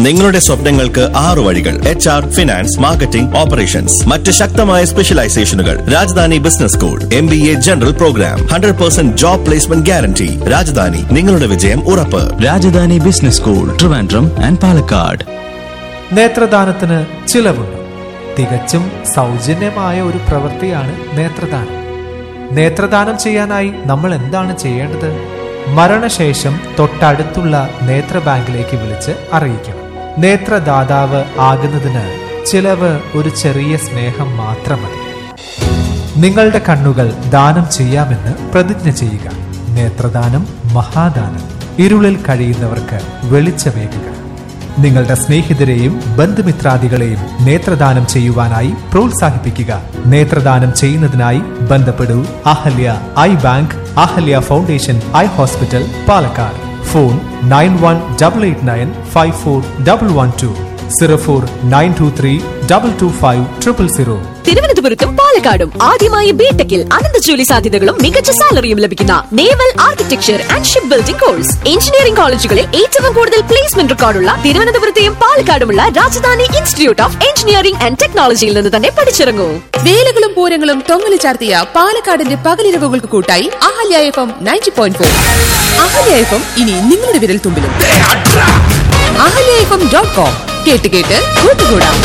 നിങ്ങളുടെ സ്വപ്നങ്ങൾക്ക് ആറു വഴികൾ H R finance marketing operations മറ്റ് ശക്തമായ സ്പെഷ്യലൈസേഷനുകൾ Rajadhani business school M B A general programme hundred percent job placement guarantee Rajadhani നിങ്ങളുടെ വിജയം ഉറപ്പ് Rajadhani business school Trivandrum and Palakkad നേത്രദാനത്തിന് ചിലവുണ്ട് തികച്ചും സൗജന്യമായ ഒരു പ്രവൃത്തിയാണ് നേത്രദാനം നേത്രദാനം ചെയ്യാനായി നമ്മൾ എന്താണ് ചെയ്യേണ്ടത് മരണശേഷം തൊട്ടടുത്തുള്ള നേത്ര ബാങ്കിലേക്ക് വിളിച്ച് അറിയിക്കണം നേത്രദാതാവ് ആകുന്നതിന് ചിലവ് ഒരു ചെറിയ സ്നേഹം മാത്രം മതി നിങ്ങളുടെ കണ്ണുകൾ ദാനം ചെയ്യാമെന്ന് പ്രതിജ്ഞ ചെയ്യുക നേത്രദാനം മഹാദാനം ഇരുളിൽ കഴിയുന്നവർക്ക് വെളിച്ചമേകുക നിങ്ങളുടെ സ്നേഹിതരെയും ബന്ധുമിത്രാദികളെയും നേത്രദാനം ചെയ്യുവാനായി പ്രോത്സാഹിപ്പിക്കുക നേത്രദാനം ചെയ്യുന്നതിനായി ബന്ധപ്പെടൂ Ahalya eye bank Ahalya foundation eye hospital Palakkad phone nine one double eight nine five four double one two zero four nine two three double two five triple zero തിരുവനന്തപുരത്തും പാലക്കാടും ആദ്യമായി ബിടെക്കിൽ അനന്ത ജോലി സാധ്യതകളും മികച്ച സാലറിയും ലഭിക്കുന്ന naval architecture and ship building course engineering കോളേജുകളിൽ ഏറ്റവും കൂടുതൽ പ്ലേസ്മെന്റ് റെക്കോർഡുള്ള തിരുവനന്തപുരത്തെയും പാലക്കാടുമുള്ള Rajadhani institute of engineering and ടെക്നോളജിയിൽ നിന്ന് തന്നെ പഠിച്ചിറങ്ങൂ വേലകളും പൂരങ്ങളും തൊങ്ങലി ചാർത്തിയ പാലക്കാടിന്റെ പകലിരവുകൾക്ക് കൂട്ടായി Ahalya F M ninety point four Ahalya F M ഇനി നിങ്ങളുടെ വിരൽ തുമ്പിലും Ahalya F M dot com കേട്ട് കേട്ട് കൂട്ടുകൂടാം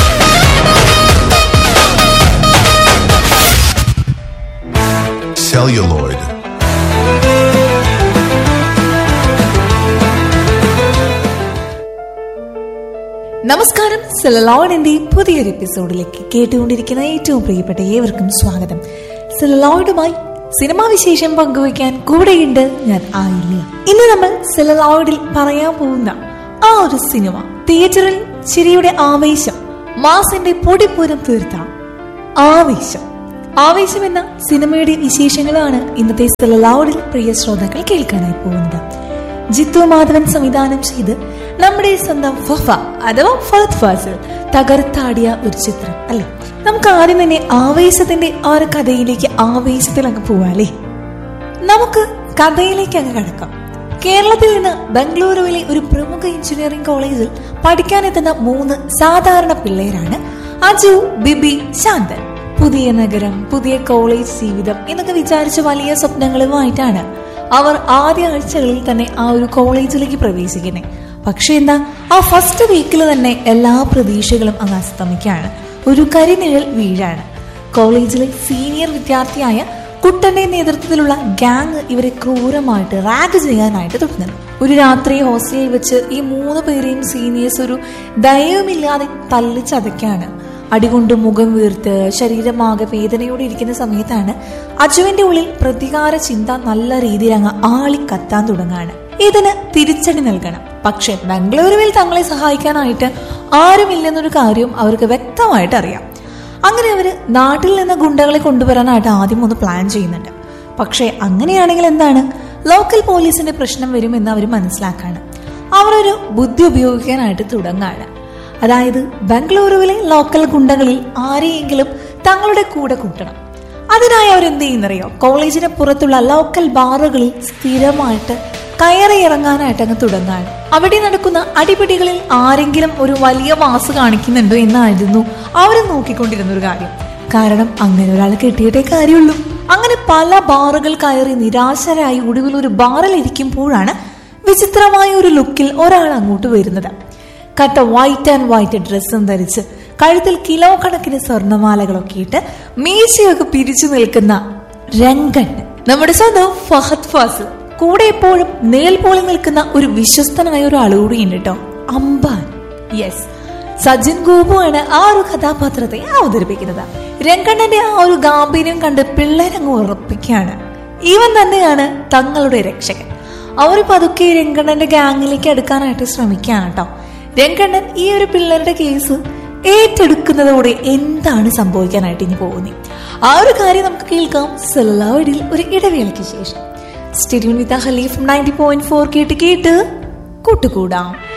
celluloid, നമസ്കാരം സെലലോയിഡിന്റെ പുതിയൊരു എപ്പിസോഡിലേക്ക് കേട്ടുകൊണ്ടിരിക്കുന്ന ഏറ്റവും പ്രിയപ്പെട്ട ഏവർക്കും സ്വാഗതം സെലലോയിഡുമായി സിനിമാ വിശേഷം പങ്കുവയ്ക്കാൻ കൂടെയുണ്ട് ഞാൻ ആയില്ല ഇന്ന് നമ്മൾ സെലലോയിഡിൽ പറയാൻ പോകുന്ന ആ ഒരു സിനിമ തിയേറ്ററിൽ ചിരിയുടെ ആവേശം മാസിന്റെ പൊടിപ്പൂരം തീർത്ത ആവേശം ആവേശം എന്ന സിനിമയുടെ വിശേഷങ്ങളാണ് ഇന്നത്തെ സെലലോയിഡിൽ പ്രിയ ശ്രോതാക്കൾ കേൾക്കാനായി പോകുന്നത് ജിത്തു മാധവൻ സംവിധാനം ചെയ്ത് നമ്മുടെ സ്വന്തം ഫഫ അഥവാ ഫഹദ് ഫാസിൽ തകർത്താടിയ ഒരു ചിത്രം അല്ലെ നമുക്ക് ആദ്യം തന്നെ ആവേശത്തിന്റെ ആ ഒരു കഥയിലേക്ക് ആവേശത്തിൽ അങ്ങ് പോവാല്ലേ നമുക്ക് കഥയിലേക്ക് അങ്ങ് കടക്കാം കേരളത്തിൽ നിന്ന് ബംഗളൂരുവിലെ ഒരു പ്രമുഖ എഞ്ചിനീയറിംഗ് കോളേജിൽ പഠിക്കാനെത്തുന്ന മൂന്ന് സാധാരണ പിള്ളേരാണ് അജു ബിബി ശാന്തൻ പുതിയ നഗരം പുതിയ കോളേജ് ജീവിതം എന്നൊക്കെ വിചാരിച്ച വലിയ സ്വപ്നങ്ങളുമായിട്ടാണ് അവർ ആദ്യ ആഴ്ചകളിൽ തന്നെ ആ ഒരു കോളേജിലേക്ക് പ്രവേശിക്കുന്നത് പക്ഷെ എന്താ ആ ഫസ്റ്റ് വീക്കിൽ തന്നെ എല്ലാ പ്രതീക്ഷകളും അങ്ങ് അസ്തമിക്കാണ് ഒരു കരിനിഴൽ വീഴാണ് കോളേജിലെ സീനിയർ വിദ്യാർത്ഥിയായ കുട്ടന്റെ നേതൃത്വത്തിലുള്ള ഗ്യാങ് ഇവരെ ക്രൂരമായിട്ട് റാഗ് ചെയ്യാനായിട്ട് തുടങ്ങുന്നു ഒരു രാത്രി ഹോസ്റ്റലിൽ വെച്ച് ഈ മൂന്ന് പേരെയും സീനിയേഴ്സ് ഒരു ദയവുമില്ലാതെ തല്ലിച്ചതയ്ക്കാണ് അടികൊണ്ട് മുഖം വീർത്ത് ശരീരമാകെ വേദനയോടെ ഇരിക്കുന്ന സമയത്താണ് അജുവിന്റെ ഉള്ളിൽ പ്രതികാര ചിന്ത നല്ല രീതിയിൽ അങ്ങ് ആളി കത്താൻ തുടങ്ങാണ് ഇതിന് തിരിച്ചടി നൽകണം പക്ഷെ ബംഗളൂരുവിൽ തങ്ങളെ സഹായിക്കാനായിട്ട് ആരുമില്ലെന്നൊരു കാര്യം അവർക്ക് വ്യക്തമായിട്ട് അറിയാം അങ്ങനെ അവര് നാട്ടിൽ നിന്ന് ഗുണ്ടകളെ കൊണ്ടുവരാനായിട്ട് ആദ്യം ഒന്ന് പ്ലാൻ ചെയ്യുന്നുണ്ട് പക്ഷേ അങ്ങനെയാണെങ്കിൽ എന്താണ് ലോക്കൽ പോലീസിന്റെ പ്രശ്നം വരുമെന്ന് അവർ മനസ്സിലാക്കാണ് അവരൊരു ബുദ്ധി ഉപയോഗിക്കാനായിട്ട് തുടങ്ങാണ് അതായത് ബംഗളൂരുവിലെ ലോക്കൽ ഗുണ്ടകളിൽ ആരെയെങ്കിലും തങ്ങളുടെ കൂടെ കൂട്ടണം അതിനായി അവരെന്ത് ചെയ്യുന്നറിയോ കോളേജിന് പുറത്തുള്ള ലോക്കൽ ബാറുകളിൽ സ്ഥിരമായിട്ട് കയറി ഇറങ്ങാനായിട്ട് അങ്ങ് തുടങ്ങാണ് അവിടെ നടക്കുന്ന അടിപിടികളിൽ ആരെങ്കിലും ഒരു വലിയ മാസ് കാണിക്കുന്നുണ്ടോ എന്നായിരുന്നു അവർ നോക്കിക്കൊണ്ടിരുന്ന ഒരു കാര്യം കാരണം അങ്ങനെ ഒരാൾ കിട്ടിയിട്ടേ കാര്യമുള്ളൂ അങ്ങനെ പല ബാറുകൾ കയറി നിരാശരായി ഒടുവിൽ ഒരു ബാറിൽ ഇരിക്കുമ്പോഴാണ് വിചിത്രമായ ഒരു ലുക്കിൽ ഒരാൾ അങ്ങോട്ട് വരുന്നത് കട്ട വൈറ്റ് ആൻഡ് വൈറ്റ് ഡ്രസ്സും ധരിച്ച് കഴുത്തിൽ കിലോ കണക്കിന് സ്വർണമാലകളൊക്കെ ഇട്ട് മീശയൊക്കെ പിരിച്ചു നിൽക്കുന്ന രംഗൻ നമ്മുടെ സ്വന്തം ഫഹദ് ഫാസിൽ കൂടെ എപ്പോഴും നേൽ പോലെ നിൽക്കുന്ന ഒരു വിശ്വസ്തനായ ഒരു ആളുകൂടിയുണ്ട് കേട്ടോ അംബാൻ യെസ് സജിൻ ഗോപുവാണ് ആ ഒരു കഥാപാത്രത്തെ അവതരിപ്പിക്കുന്നത് രംഗണ്ണന്റെ ആ ഒരു ഗാംഭീര്യം കണ്ട് പിള്ളേരങ്ങ് ഉറപ്പിക്കുകയാണ് ഇവൻ തന്നെയാണ് തങ്ങളുടെ രക്ഷകൻ അവർ പതുക്കെ രംഗണ്ണന്റെ ഗാങ്ങിലേക്ക് അടുക്കാനായിട്ട് ശ്രമിക്കുകയാണ് കേട്ടോ രംഗണ്ണൻ ഈ ഒരു പിള്ളേരുടെ കേസ് ഏറ്റെടുക്കുന്നതോടെ എന്താണ് സംഭവിക്കാനായിട്ട് ഇനി പോകുന്നത് ആ ഒരു കാര്യം നമുക്ക് കേൾക്കാം സെല്ലാവഡിൽ ഒരു ഇടവേളയ്ക്ക് ശേഷം സ്റ്റേഡിയം വിത്ത് ഹലീഫ് നയൻറ്റി പോയിന്റ് ഫോർ കേട്ട് കേട്ട് കൂട്ടുകൂടാം